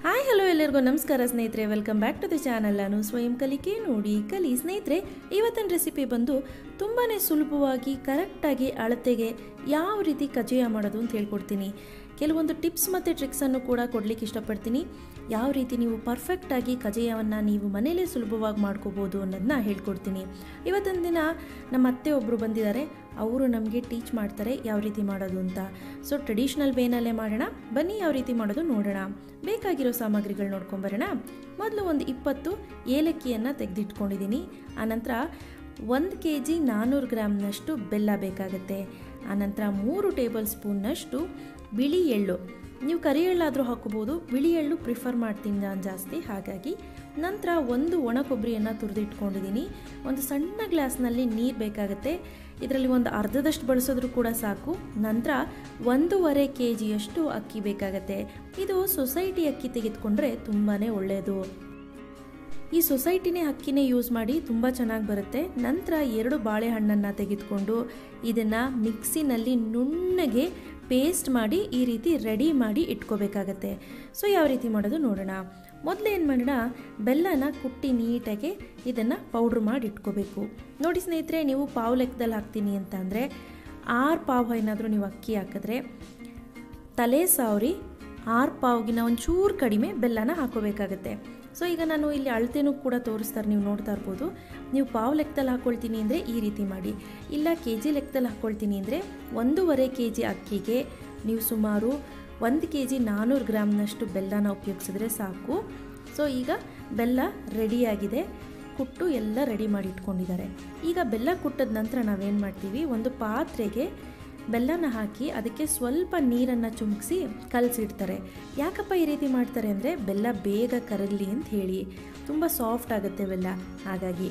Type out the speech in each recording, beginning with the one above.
hi hello ಎಲ್ಲರಿಗೂ ನಮಸ್ಕಾರ ಸ್ನೇಹಿತರೆ welcome back to the channel ನಾನು ಸ್ವಯಂ ಕಲಿಕೆ ನೋಡಿ ಕಲಿ ಸ್ನೇಹಿತರೆ ಇವತ್ತಿನ ರೆಸಿಪಿ ಬಂದು ತುಂಬಾ ಸುಲಭವಾಗಿ ಕರೆಕ್ಟಾಗಿ ಅಳತೆಗೆ ಯಾವ ರೀತಿ ಕಜ್ಜಿಯ ಮಾಡೋದು ಅಂತ ಹೇಳ್ಕೊಡ್ತೀನಿ ಕೆಲವೊಂದು ಟಿಪ್ಸ್ ಮತ್ತು ಟ್ರಿಕ್ಸನ್ನು ಕೂಡ ಕೊಡಲಿಕ್ಕೆ ಇಷ್ಟಪಡ್ತೀನಿ ಯಾವ ರೀತಿ ನೀವು ಪರ್ಫೆಕ್ಟಾಗಿ ಕಜ್ಜಿಯವನ್ನು ನೀವು ಮನೇಲೇ ಸುಲಭವಾಗಿ ಮಾಡ್ಕೋಬೋದು ಅನ್ನೋದನ್ನ ಹೇಳ್ಕೊಡ್ತೀನಿ ಇವತ್ತಿನ ದಿನ ನಮ್ಮ ಅತ್ತೆ ಒಬ್ಬರು ಬಂದಿದ್ದಾರೆ ಅವರು ನಮಗೆ ಟೀಚ್ ಮಾಡ್ತಾರೆ ಯಾವ ರೀತಿ ಮಾಡೋದು ಅಂತ ಸೊ ಟ್ರೆಡಿಷ್ನಲ್ ವೇನಲ್ಲೇ ಮಾಡೋಣ ಬನ್ನಿ ಯಾವ ರೀತಿ ಮಾಡೋದು ನೋಡೋಣ ಬೇಕಾಗಿರೋ ಸಾಮಗ್ರಿಗಳು ನೋಡ್ಕೊಂಬರೋಣ ಮೊದಲು ಒಂದು ಇಪ್ಪತ್ತು ಏಲಕ್ಕಿಯನ್ನು ತೆಗೆದಿಟ್ಕೊಂಡಿದ್ದೀನಿ ಆನಂತರ ಒಂದು ಕೆ ಜಿ ನಾನ್ನೂರು ಗ್ರಾಮ್ನಷ್ಟು ಬೆಲ್ಲ ಬೇಕಾಗುತ್ತೆ ಆನಂತರ ಮೂರು ಟೇಬಲ್ ಸ್ಪೂನ್ನಷ್ಟು ಬಿಳಿ ಎಳ್ಳು ನೀವು ಕರಿ ಎಳ್ಳಾದರೂ ಹಾಕೋಬೋದು ಬಿಳಿ ಎಳ್ಳು ಪ್ರಿಫರ್ ಮಾಡ್ತೀನಿ ನಾನು ಜಾಸ್ತಿ ಹಾಗಾಗಿ ನಂತರ ಒಂದು ಒಣ ಕೊಬ್ಬರಿಯನ್ನು ತುರಿದಿಟ್ಕೊಂಡಿದ್ದೀನಿ ಒಂದು ಸಣ್ಣ ಗ್ಲಾಸ್ನಲ್ಲಿ ನೀರು ಬೇಕಾಗುತ್ತೆ ಇದರಲ್ಲಿ ಒಂದು ಅರ್ಧದಷ್ಟು ಬಳಸಿದ್ರೂ ಕೂಡ ಸಾಕು ನಂತರ ಒಂದೂವರೆ ಕೆ ಜಿಯಷ್ಟು ಅಕ್ಕಿ ಬೇಕಾಗತ್ತೆ ಇದು ಸೊಸೈಟಿ ಅಕ್ಕಿ ತೆಗೆದುಕೊಂಡ್ರೆ ತುಂಬಾ ಒಳ್ಳೆಯದು ಈ ಸೊಸೈಟಿನೇ ಅಕ್ಕಿನೇ ಯೂಸ್ ಮಾಡಿ ತುಂಬ ಚೆನ್ನಾಗಿ ಬರುತ್ತೆ ನಂತರ ಎರಡು ಬಾಳೆಹಣ್ಣನ್ನು ತೆಗೆದುಕೊಂಡು ಇದನ್ನು ಮಿಕ್ಸಿನಲ್ಲಿ ನುಣ್ಣಗೆ ಪೇಸ್ಟ್ ಮಾಡಿ ಈ ರೀತಿ ರೆಡಿ ಮಾಡಿ ಇಟ್ಕೋಬೇಕಾಗತ್ತೆ ಸೊ ಯಾವ ರೀತಿ ಮಾಡೋದು ನೋಡೋಣ ಮೊದಲು ಏನು ಮಾಡೋಣ ಬೆಲ್ಲನ ಕುಟ್ಟಿ ನೀಟಾಗಿ ಇದನ್ನು ಪೌಡ್ರ್ ಮಾಡಿ ಇಟ್ಕೋಬೇಕು ನೋಡಿ ಸ್ನೇಹಿತರೆ ನೀವು ಪಾವು ಲೆಕ್ಕದಲ್ಲಿ ಹಾಕ್ತೀನಿ ಅಂತ ಅಂದರೆ ಆರು ಪಾವು ಏನಾದರೂ ನೀವು ಅಕ್ಕಿ ಹಾಕಿದ್ರೆ ತಲೆ ಸಾವ್ರಿ ಆರು ಪಾವ್ಗಿನ ಒಂಚೂರು ಕಡಿಮೆ ಬೆಲ್ಲನ ಹಾಕೋಬೇಕಾಗತ್ತೆ ಸೊ ಈಗ ನಾನು ಇಲ್ಲಿ ಅಳತೆನೂ ಕೂಡ ತೋರಿಸ್ತಾರೆ ನೀವು ನೋಡ್ತಾ ಇರ್ಬೋದು ನೀವು ಪಾವು ಲೆಕ್ಕದಲ್ಲಿ ಹಾಕ್ಕೊಳ್ತೀನಿ ಅಂದರೆ ಈ ರೀತಿ ಮಾಡಿ ಇಲ್ಲ ಕೆ ಜಿ ಲೆಕ್ಕದಲ್ಲಿ ಹಾಕ್ಕೊಳ್ತೀನಿ ಅಂದರೆ ಒಂದೂವರೆ ಕೆ ಜಿ ಅಕ್ಕಿಗೆ ನೀವು ಸುಮಾರು ಒಂದು ಕೆ ಜಿ ನಾನ್ನೂರು ಗ್ರಾಮ್ನಷ್ಟು ಬೆಲ್ಲನ ಉಪಯೋಗಿಸಿದ್ರೆ ಸಾಕು ಸೊ ಈಗ ಬೆಲ್ಲ ರೆಡಿಯಾಗಿದೆ ಕುಟ್ಟು ಎಲ್ಲ ರೆಡಿ ಮಾಡಿ ಇಟ್ಕೊಂಡಿದ್ದಾರೆ ಈಗ ಬೆಲ್ಲ ಕುಟ್ಟದ ನಂತರ ನಾವೇನು ಮಾಡ್ತೀವಿ ಒಂದು ಪಾತ್ರೆಗೆ ಬೆಲ್ಲನ ಹಾಕಿ ಅದಕ್ಕೆ ಸ್ವಲ್ಪ ನೀರನ್ನು ಚುಮ್ಕಿಸಿ ಕಲಸಿಡ್ತಾರೆ ಯಾಕಪ್ಪ ಈ ರೀತಿ ಮಾಡ್ತಾರೆ ಅಂದರೆ ಬೆಲ್ಲ ಬೇಗ ಕರಗಲಿ ಅಂತ ಹೇಳಿ ತುಂಬ ಸಾಫ್ಟ್ ಆಗುತ್ತೆ ಬೆಲ್ಲ ಹಾಗಾಗಿ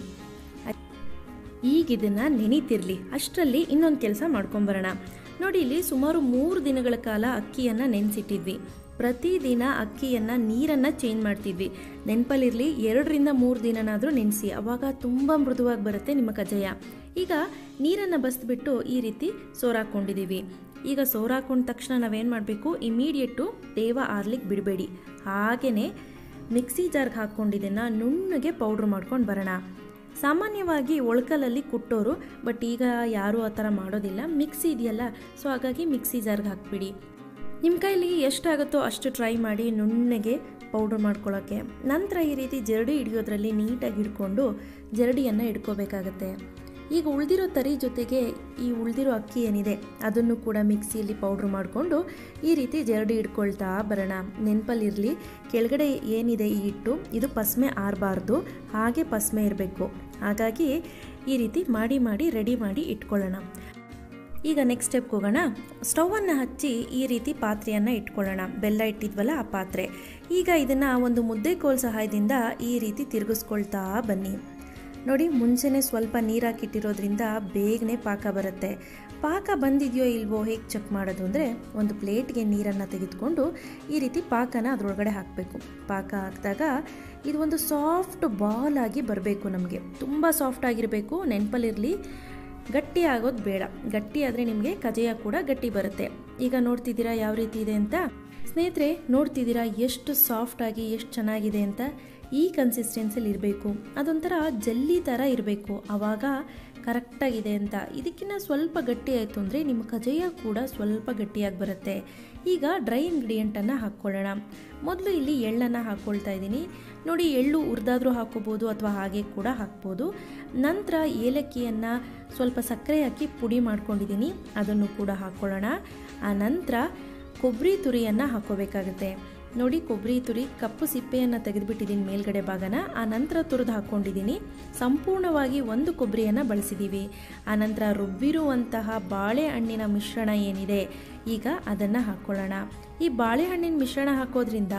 ಈಗ ಇದನ್ನು ನೆನೀತಿರಲಿ ಅಷ್ಟರಲ್ಲಿ ಇನ್ನೊಂದು ಕೆಲಸ ಮಾಡ್ಕೊಂಬರೋಣ ನೋಡಿ ಇಲ್ಲಿ ಸುಮಾರು ಮೂರು ದಿನಗಳ ಕಾಲ ಅಕ್ಕಿಯನ್ನು ನೆನೆಸಿಟ್ಟಿದ್ವಿ ಪ್ರತಿದಿನ ಅಕ್ಕಿಯನ್ನು ನೀರನ್ನು ಚೇಂಜ್ ಮಾಡ್ತಿದ್ವಿ ನೆನಪಲ್ಲಿರಲಿ ಎರಡರಿಂದ ಮೂರು ದಿನನಾದರೂ ನೆನೆಸಿ ಅವಾಗ ತುಂಬ ಮೃದುವಾಗಿ ಬರುತ್ತೆ ನಿಮ್ಮ ಕಜ್ಜಾಯ ಈಗ ನೀರನ್ನು ಬಸ್ಬಿಟ್ಟು ಈ ರೀತಿ ಸೋರಾಕೊಂಡಿದ್ದೀವಿ ಈಗ ಸೋರಾಕೊಂಡ ತಕ್ಷಣ ನಾವೇನು ಮಾಡಬೇಕು ಇಮಿಡಿಯೇಟು ದೇವ ಆರ್ಲಿಕ್ಕೆ ಬಿಡಬೇಡಿ ಹಾಗೆಯೇ ಮಿಕ್ಸಿ ಜಾರ್ಗೆ ಹಾಕ್ಕೊಂಡಿದ್ದನ್ನು ನುಣ್ಣಗೆ ಪೌಡ್ರ್ ಮಾಡ್ಕೊಂಡು ಬರೋಣ ಸಾಮಾನ್ಯವಾಗಿ ಒಳ್ಕಲಲ್ಲಿ ಕುಟ್ಟೋರು ಬಟ್ ಈಗ ಯಾರೂ ಆ ಥರ ಮಾಡೋದಿಲ್ಲ ಮಿಕ್ಸಿ ಇದೆಯಲ್ಲ ಸೊ ಹಾಗಾಗಿ ಮಿಕ್ಸಿ ಜಾರ್ಗೆ ಹಾಕ್ಬಿಡಿ ನಿಮ್ಮ ಕೈಲಿ ಎಷ್ಟಾಗುತ್ತೋ ಅಷ್ಟು ಟ್ರೈ ಮಾಡಿ ನುಣ್ಣಗೆ ಪೌಡ್ರ್ ಮಾಡ್ಕೊಳ್ಳೋಕ್ಕೆ ನಂತರ ಈ ರೀತಿ ಜರಡಿ ಹಿಡಿಯೋದ್ರಲ್ಲಿ ನೀಟಾಗಿ ಹಿಡ್ಕೊಂಡು ಜರಡಿಯನ್ನು ಇಡ್ಕೋಬೇಕಾಗತ್ತೆ ಈಗ ಉಳಿದಿರೋ ತರಿ ಜೊತೆಗೆ ಈ ಉಳಿದಿರೋ ಅಕ್ಕಿ ಏನಿದೆ ಅದನ್ನು ಕೂಡ ಮಿಕ್ಸಿಯಲ್ಲಿ ಪೌಡ್ರ್ ಮಾಡಿಕೊಂಡು ಈ ರೀತಿ ಜರಡಿ ಇಟ್ಕೊಳ್ತಾ ಬರೋಣ ನೆನಪಲ್ಲಿರಲಿ ಕೆಳಗಡೆ ಏನಿದೆ ಈ ಹಿಟ್ಟು ಇದು ಪಸ್ಮೆ ಆರಬಾರ್ದು ಹಾಗೆ ಪಸ್ಮೆ ಇರಬೇಕು ಹಾಗಾಗಿ ಈ ರೀತಿ ಮಾಡಿ ಮಾಡಿ ರೆಡಿ ಮಾಡಿ ಇಟ್ಕೊಳ್ಳೋಣ ಈಗ ನೆಕ್ಸ್ಟ್ ಸ್ಟೆಪ್ಗೆ ಹೋಗೋಣ ಸ್ಟವನ್ನು ಹಚ್ಚಿ ಈ ರೀತಿ ಪಾತ್ರೆಯನ್ನು ಇಟ್ಕೊಳ್ಳೋಣ ಬೆಲ್ಲ ಇಟ್ಟಿದ್ವಲ್ಲ ಆ ಪಾತ್ರೆ ಈಗ ಇದನ್ನು ಒಂದು ಮುದ್ದೆ ಕೋಲ್ ಸಹಾಯದಿಂದ ಈ ರೀತಿ ತಿರುಗಿಸ್ಕೊಳ್ತಾ ಬನ್ನಿ ನೋಡಿ ಮುಂಚೆನೇ ಸ್ವಲ್ಪ ನೀರು ಹಾಕಿಟ್ಟಿರೋದ್ರಿಂದ ಬೇಗನೆ ಪಾಕ ಬರುತ್ತೆ ಪಾಕ ಬಂದಿದೆಯೋ ಇಲ್ವೋ ಹೇಗೆ ಚೆಕ್ ಮಾಡೋದು ಅಂದರೆ ಒಂದು ಪ್ಲೇಟ್ಗೆ ನೀರನ್ನು ತೆಗೆದುಕೊಂಡು ಈ ರೀತಿ ಪಾಕನ ಅದರೊಳಗಡೆ ಹಾಕಬೇಕು ಪಾಕ ಹಾಕಿದಾಗ ಇದು ಒಂದು ಸಾಫ್ಟ್ ಬಾಲ್ ಆಗಿ ಬರಬೇಕು ನಮಗೆ ತುಂಬ ಸಾಫ್ಟ್ ಆಗಿರಬೇಕು ನೆನಪಲ್ಲಿರಲಿ ಗಟ್ಟಿ ಆಗೋದು ಬೇಡ ಗಟ್ಟಿ ಆದರೆ ನಿಮಗೆ ಕಜೆಯ ಕೂಡ ಗಟ್ಟಿ ಬರುತ್ತೆ ಈಗ ನೋಡ್ತಿದ್ದೀರಾ ಯಾವ ರೀತಿ ಇದೆ ಅಂತ ಸ್ನೇಹಿತರೆ ನೋಡ್ತಿದ್ದೀರಾ ಎಷ್ಟು ಸಾಫ್ಟಾಗಿ ಎಷ್ಟು ಚೆನ್ನಾಗಿದೆ ಅಂತ ಈ ಕನ್ಸಿಸ್ಟೆನ್ಸಿಲಿ ಇರಬೇಕು ಅದೊಂಥರ ಜಲ್ಲಿ ಥರ ಇರಬೇಕು ಆವಾಗ ಕರೆಕ್ಟಾಗಿದೆ ಅಂತ ಇದಕ್ಕಿಂತ ಸ್ವಲ್ಪ ಗಟ್ಟಿ ಆಯಿತು ಅಂದರೆ ನಿಮ್ಮ ಕಜೆಯ ಕೂಡ ಸ್ವಲ್ಪ ಗಟ್ಟಿಯಾಗಿ ಬರುತ್ತೆ ಈಗ ಡ್ರೈ ಇಂಗ್ರೀಡಿಯೆಂಟನ್ನು ಹಾಕ್ಕೊಳ್ಳೋಣ ಮೊದಲು ಇಲ್ಲಿ ಎಳ್ಳನ್ನು ಹಾಕ್ಕೊಳ್ತಾ ಇದ್ದೀನಿ ನೋಡಿ ಎಳ್ಳು ಹುರಿದಾದ್ರೂ ಹಾಕ್ಕೋಬೋದು ಅಥವಾ ಹಾಗೆ ಕೂಡ ಹಾಕ್ಬೋದು ನಂತರ ಏಲಕ್ಕಿಯನ್ನು ಸ್ವಲ್ಪ ಸಕ್ಕರೆ ಹಾಕಿ ಪುಡಿ ಮಾಡ್ಕೊಂಡಿದ್ದೀನಿ ಅದನ್ನು ಕೂಡ ಹಾಕ್ಕೊಳ್ಳೋಣ ಆ ನಂತರ ಕೊಬ್ಬರಿ ತುರಿಯನ್ನು ಹಾಕ್ಕೋಬೇಕಾಗುತ್ತೆ ನೋಡಿ ಕೊಬ್ಬರಿ ತುರಿ ಕಪ್ಪು ಸಿಪ್ಪೆಯನ್ನು ತೆಗೆದುಬಿಟ್ಟಿದ್ದೀನಿ ಮೇಲ್ಗಡೆ ಭಾಗನ ಆ ನಂತರ ತುರಿದು ಹಾಕ್ಕೊಂಡಿದ್ದೀನಿ ಸಂಪೂರ್ಣವಾಗಿ ಒಂದು ಕೊಬ್ಬರಿಯನ್ನು ಬಳಸಿದ್ದೀವಿ ಆನಂತರ ರುಬ್ಬಿರುವಂತಹ ಬಾಳೆಹಣ್ಣಿನ ಮಿಶ್ರಣ ಏನಿದೆ ಈಗ ಅದನ್ನು ಹಾಕ್ಕೊಳ್ಳೋಣ ಈ ಬಾಳೆಹಣ್ಣಿನ ಮಿಶ್ರಣ ಹಾಕೋದ್ರಿಂದ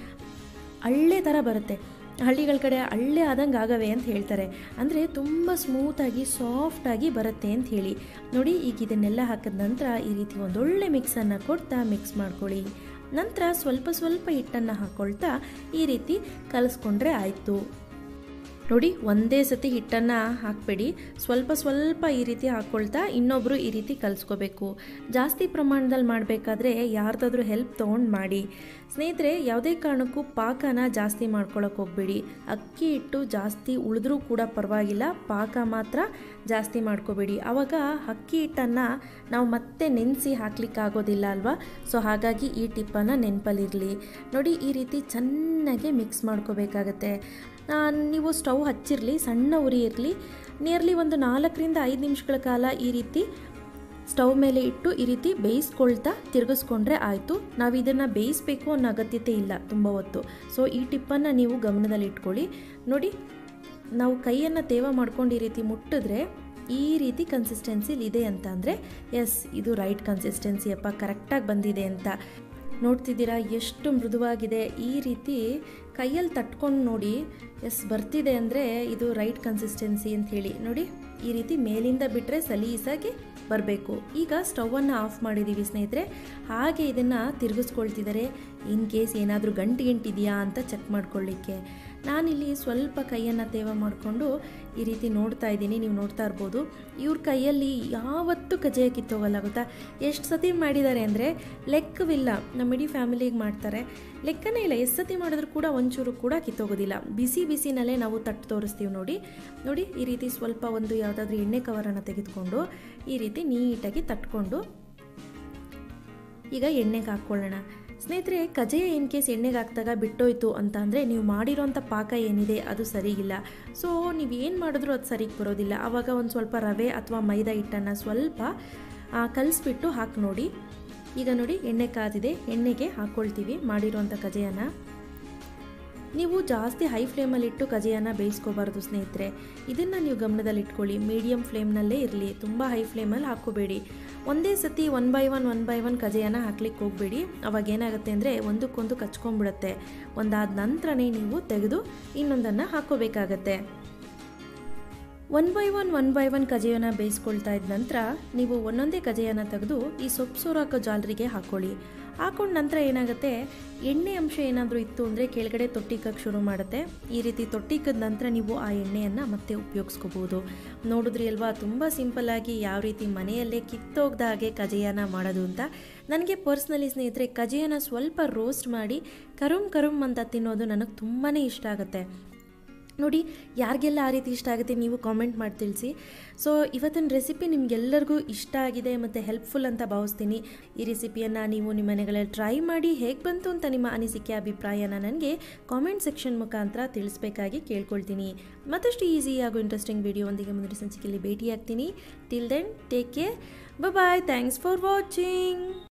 ಹಳ್ಳೆ ಥರ ಬರುತ್ತೆ ಹಳ್ಳಿಗಳ ಕಡೆ ಹಳ್ಳೆ ಆದಂಗೆ ಆಗವೆ ಅಂತ ಹೇಳ್ತಾರೆ ಅಂದರೆ ತುಂಬ ಸ್ಮೂತಾಗಿ ಸಾಫ್ಟಾಗಿ ಬರುತ್ತೆ ಅಂತ ಹೇಳಿ ನೋಡಿ ಈಗ ಇದನ್ನೆಲ್ಲ ಹಾಕಿದ ನಂತರ ಈ ರೀತಿ ಒಂದೊಳ್ಳೆ ಮಿಕ್ಸನ್ನು ಕೊಡ್ತಾ ಮಿಕ್ಸ್ ಮಾಡ್ಕೊಳ್ಳಿ ನಂತರ ಸ್ವಲ್ಪ ಸ್ವಲ್ಪ ಹಿಟ್ಟನ್ನು ಹಾಕ್ಕೊಳ್ತಾ ಈ ರೀತಿ ಕಲಿಸ್ಕೊಂಡ್ರೆ ಆಯಿತು ನೋಡಿ ಒಂದೇ ಸತಿ ಹಿಟ್ಟನ್ನು ಹಾಕಬೇಡಿ ಸ್ವಲ್ಪ ಸ್ವಲ್ಪ ಈ ರೀತಿ ಹಾಕ್ಕೊಳ್ತಾ ಇನ್ನೊಬ್ಬರು ಈ ರೀತಿ ಕಲಿಸ್ಕೋಬೇಕು ಜಾಸ್ತಿ ಪ್ರಮಾಣದಲ್ಲಿ ಮಾಡಬೇಕಾದ್ರೆ ಯಾರ್ದಾದ್ರೂ ಹೆಲ್ಪ್ ತೊಗೊಂಡು ಮಾಡಿ ಸ್ನೇಹಿತರೆ ಯಾವುದೇ ಕಾರಣಕ್ಕೂ ಪಾಕನ ಜಾಸ್ತಿ ಮಾಡ್ಕೊಳಕ್ಕೆ ಹೋಗಬೇಡಿ ಅಕ್ಕಿ ಹಿಟ್ಟು ಜಾಸ್ತಿ ಉಳಿದ್ರೂ ಕೂಡ ಪರವಾಗಿಲ್ಲ ಪಾಕ ಮಾತ್ರ ಜಾಸ್ತಿ ಮಾಡ್ಕೋಬೇಡಿ ಆವಾಗ ಅಕ್ಕಿ ಹಿಟ್ಟನ್ನು ನಾವು ಮತ್ತೆ ನೆನೆಸಿ ಹಾಕ್ಲಿಕ್ಕಾಗೋದಿಲ್ಲ ಅಲ್ವಾ ಸೊ ಹಾಗಾಗಿ ಈ ಟಿಪ್ಪನ್ನು ನೆನಪಲ್ಲಿರಲಿ ನೋಡಿ ಈ ರೀತಿ ಚೆನ್ನಾಗಿ ಮಿಕ್ಸ್ ಮಾಡ್ಕೋಬೇಕಾಗತ್ತೆ ನೀವು ಸ್ಟವ್ ಹಚ್ಚಿರಲಿ ಸಣ್ಣ ಉರಿ ಇರಲಿ ನಿಯರ್ಲಿ ಒಂದು ನಾಲ್ಕರಿಂದ ಐದು ನಿಮಿಷಗಳ ಕಾಲ ಈ ರೀತಿ ಸ್ಟವ್ ಮೇಲೆ ಇಟ್ಟು ಈ ರೀತಿ ಬೇಯಿಸ್ಕೊಳ್ತಾ ತಿರುಗಿಸ್ಕೊಂಡ್ರೆ ಆಯಿತು ನಾವು ಇದನ್ನು ಬೇಯಿಸಬೇಕು ಅನ್ನೋ ಅಗತ್ಯತೆ ಇಲ್ಲ ತುಂಬ ಹೊತ್ತು ಸೊ ಈ ಟಿಪ್ಪನ್ನು ನೀವು ಗಮನದಲ್ಲಿ ಇಟ್ಕೊಳ್ಳಿ ನೋಡಿ ನಾವು ಕೈಯನ್ನು ತೇವ ಮಾಡ್ಕೊಂಡು ಈ ರೀತಿ ಮುಟ್ಟಿದ್ರೆ ಈ ರೀತಿ ಕನ್ಸಿಸ್ಟೆನ್ಸಿಲಿ ಇದೆ ಅಂತ ಅಂದರೆ ಎಸ್ ಇದು ರೈಟ್ ಕನ್ಸಿಸ್ಟೆನ್ಸಿ ಅಪ್ಪ ಕರೆಕ್ಟಾಗಿ ಬಂದಿದೆ ಅಂತ ನೋಡ್ತಿದ್ದೀರಾ ಎಷ್ಟು ಮೃದುವಾಗಿದೆ ಈ ರೀತಿ ಕೈಯಲ್ಲಿ ತಟ್ಕೊಂಡು ನೋಡಿ ಎಸ್ ಬರ್ತಿದೆ ಅಂದರೆ ಇದು ರೈಟ್ ಕನ್ಸಿಸ್ಟೆನ್ಸಿ ಅಂತ ಹೇಳಿ ನೋಡಿ ಈ ರೀತಿ ಮೇಲಿಂದ ಬಿಟ್ಟರೆ ಸಲೀಸಾಗಿ ಬರಬೇಕು ಈಗ ಸ್ಟವನ್ನು ಆಫ್ ಮಾಡಿದ್ದೀವಿ ಸ್ನೇಹಿತರೆ ಹಾಗೆ ಇದನ್ನು ತಿರುಗಿಸ್ಕೊಳ್ತಿದ್ದಾರೆ ಇನ್ ಕೇಸ್ ಏನಾದರೂ ಗಂಟು ಗಂಟಿದೆಯಾ ಅಂತ ಚೆಕ್ ಮಾಡ್ಕೊಳ್ಳಿಕ್ಕೆ ನಾನಿಲ್ಲಿ ಸ್ವಲ್ಪ ಕೈಯನ್ನು ತೇವ ಮಾಡಿಕೊಂಡು ಈ ರೀತಿ ನೋಡ್ತಾ ಇದ್ದೀನಿ ನೀವು ನೋಡ್ತಾ ಇರ್ಬೋದು ಇವ್ರ ಕೈಯಲ್ಲಿ ಯಾವತ್ತೂ ಕಜಾಯ ಕಿತ್ತೋಗಲ್ಲ ಗೊತ್ತಾ ಎಷ್ಟು ಸತಿ ಮಾಡಿದ್ದಾರೆ ಅಂದರೆ ಲೆಕ್ಕವಿಲ್ಲ ನಮ್ಮ ಇಡೀ ಫ್ಯಾಮಿಲಿಗೆ ಮಾಡ್ತಾರೆ ಲೆಕ್ಕನೇ ಇಲ್ಲ ಎಷ್ಟು ಸತಿ ಮಾಡಿದ್ರು ಕೂಡ ಒಂಚೂರು ಕೂಡ ಕಿತ್ತೋಗೋದಿಲ್ಲ ಬಿಸಿ ಬಿಸಿನಲ್ಲೇ ನಾವು ತಟ್ಟು ತೋರಿಸ್ತೀವಿ ನೋಡಿ ನೋಡಿ ಈ ರೀತಿ ಸ್ವಲ್ಪ ಒಂದು ಯಾವುದಾದ್ರೂ ಎಣ್ಣೆ ಕವರನ್ನು ತೆಗೆದುಕೊಂಡು ಈ ರೀತಿ ನೀಟಾಗಿ ತಟ್ಕೊಂಡು ಈಗ ಎಣ್ಣೆಗೆ ಹಾಕ್ಕೊಳ್ಳೋಣ ಸ್ನೇಹಿತರೆ ಕಜಾಯ ಇನ್ ಕೇಸ್ ಎಣ್ಣೆಗೆ ಹಾಕ್ದಾಗ ಬಿಟ್ಟೋಯ್ತು ಅಂತ ಅಂದರೆ ನೀವು ಮಾಡಿರೋಂಥ ಪಾಕ ಏನಿದೆ ಅದು ಸರಿಗಿಲ್ಲ ಸೊ ನೀವು ಏನು ಮಾಡಿದ್ರೂ ಅದು ಸರಿಗೆ ಬರೋದಿಲ್ಲ ಆವಾಗ ಒಂದು ಸ್ವಲ್ಪ ರವೆ ಅಥವಾ ಮೈದಾ ಹಿಟ್ಟನ್ನು ಸ್ವಲ್ಪ ಕಲಿಸ್ಬಿಟ್ಟು ಹಾಕಿ ನೋಡಿ ಈಗ ನೋಡಿ ಎಣ್ಣೆ ಕಾದಿದೆ ಎಣ್ಣೆಗೆ ಹಾಕ್ಕೊಳ್ತೀವಿ ಮಾಡಿರೋಂಥ ಕಜಾಯನ ನೀವು ಜಾಸ್ತಿ ಹೈ ಫ್ಲೇಮಲ್ಲಿಟ್ಟು ಕಜೆಯನ್ನು ಬೇಯಿಸ್ಕೋಬಾರ್ದು ಸ್ನೇಹಿತರೆ ಇದನ್ನು ನೀವು ಗಮನದಲ್ಲಿ ಇಟ್ಕೊಳ್ಳಿ ಮೀಡಿಯಮ್ ಫ್ಲೇಮ್ನಲ್ಲೇ ಇರಲಿ ತುಂಬ ಹೈ ಫ್ಲೇಮಲ್ಲಿ ಹಾಕ್ಕೋಬೇಡಿ ಒಂದೇ ಸತಿ one by one one by one ಕಜೆಯನ್ನು ಹಾಕ್ಲಿಕ್ಕೆ ಹೋಗಬೇಡಿ ಅವಾಗ ಏನಾಗುತ್ತೆ ಅಂದರೆ ಒಂದಕ್ಕೊಂದು ಕಚ್ಕೊಂಡ್ಬಿಡುತ್ತೆ ಒಂದಾದ ನಂತರನೇ ನೀವು ತೆಗೆದು ಇನ್ನೊಂದನ್ನು ಹಾಕ್ಕೋಬೇಕಾಗತ್ತೆ one by one one by one ಕಜೆಯನ್ನು ಬೇಯಿಸ್ಕೊಳ್ತಾ ಇದ್ದ ನಂತರ ನೀವು ಒಂದೊಂದೇ ಕಜೆಯನ್ನು ತೆಗೆದು ಈ ಸೊಪ್ಪು ಸೋರಾಕೋ ಜಾಲರಿಗೆ ಹಾಕ್ಕೊಳ್ಳಿ ಹಾಕೊಂಡ ನಂತರ ಏನಾಗುತ್ತೆ ಎಣ್ಣೆ ಅಂಶ ಏನಾದರೂ ಇತ್ತು ಅಂದರೆ ಕೆಳಗಡೆ ತೊಟ್ಟಿಕ್ಕಕ್ಕೆ ಶುರು ಮಾಡುತ್ತೆ ಈ ರೀತಿ ತೊಟ್ಟಿಕ್ಕದ ನಂತರ ನೀವು ಆ ಎಣ್ಣೆಯನ್ನು ಮತ್ತೆ ಉಪಯೋಗಿಸ್ಕೋಬೋದು ನೋಡಿದ್ರಿ ಅಲ್ವಾ ತುಂಬ ಸಿಂಪಲ್ಲಾಗಿ ಯಾವ ರೀತಿ ಮನೆಯಲ್ಲೇ ಕಿತ್ತೋಗ್ದ ಹಾಗೆ ಕಜೆಯನ್ನು ಮಾಡೋದು ಅಂತ ನನಗೆ ಪರ್ಸ್ನಲಿ ಸ್ನೇಹಿತರೆ ಕಜೆಯನ್ನು ಸ್ವಲ್ಪ ರೋಸ್ಟ್ ಮಾಡಿ ಕರುಮ್ ಕರುಮ್ ಅಂತ ತಿನ್ನೋದು ನನಗೆ ತುಂಬಾ ಇಷ್ಟ ಆಗುತ್ತೆ ನೋಡಿ ಯಾರಿಗೆಲ್ಲ ಆ ರೀತಿ ಇಷ್ಟ ಆಗುತ್ತೆ ನೀವು ಕಾಮೆಂಟ್ ಮಾಡಿ ತಿಳಿಸಿ ಸೊ ಇವತ್ತಿನ ರೆಸಿಪಿ ನಿಮಗೆಲ್ಲರಿಗೂ ಇಷ್ಟ ಆಗಿದೆ ಮತ್ತು ಹೆಲ್ಪ್ಫುಲ್ ಅಂತ ಭಾವಿಸ್ತೀನಿ ಈ ರೆಸಿಪಿಯನ್ನು ನೀವು ನಿಮ್ಮ ಮನೆಗಳಲ್ಲಿ ಟ್ರೈ ಮಾಡಿ ಹೇಗೆ ಬಂತು ಅಂತ ನಿಮ್ಮ ಅನಿಸಿಕೆ ಅಭಿಪ್ರಾಯನ ನನಗೆ ಕಾಮೆಂಟ್ ಸೆಕ್ಷನ್ ಮುಖಾಂತರ ತಿಳಿಸ್ಬೇಕಾಗಿ ಕೇಳ್ಕೊಳ್ತೀನಿ ಮತ್ತಷ್ಟು ಈಸಿ ಹಾಗೂ ಇಂಟ್ರೆಸ್ಟಿಂಗ್ ವಿಡಿಯೋ ಒಂದಿಗೆ ಮುಂದಿನ ಸಂಚಿಕೆಯಲ್ಲಿ ಭೇಟಿಯಾಗ್ತೀನಿ till then take care bye thanks for watching